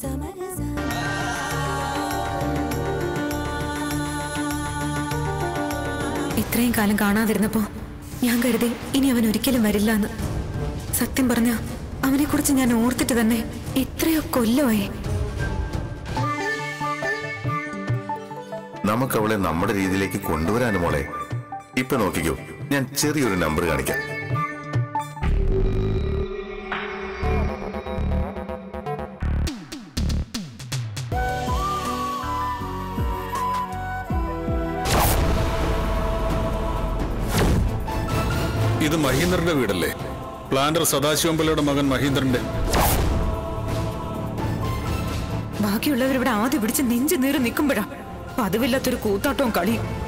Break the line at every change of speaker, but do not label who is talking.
ഇത്രയും കാലം കാണാതിരുന്നപ്പോ ഞാൻ കരുതി ഇനി അവൻ ഒരിക്കലും വരില്ല എന്ന് സത്യം പറഞ്ഞ അവനെ കുറിച്ച് ഞാൻ ഓർത്തിട്ട് തന്നെ എത്രയോ കൊല്ലമായി
നമുക്ക് അവളെ നമ്മുടെ രീതിയിലേക്ക് കൊണ്ടുവരാനും മോളെ ഇപ്പൊ നോക്കിക്കോ ഞാൻ ചെറിയൊരു നമ്പർ കാണിക്കാം
ഇത് മഹീന്ദ്രന്റെ വീടല്ലേ പ്ലാന്റർ സദാശിവമ്പലയുടെ മകൻ മഹീന്ദ്രന്റെ
ബാക്കിയുള്ളവരിവിടെ ആദ്യം പിടിച്ച് നെഞ്ചു നീറി നിൽക്കുമ്പോഴാ പതിവില്ലാത്തൊരു കൂത്താട്ടവും കളിയും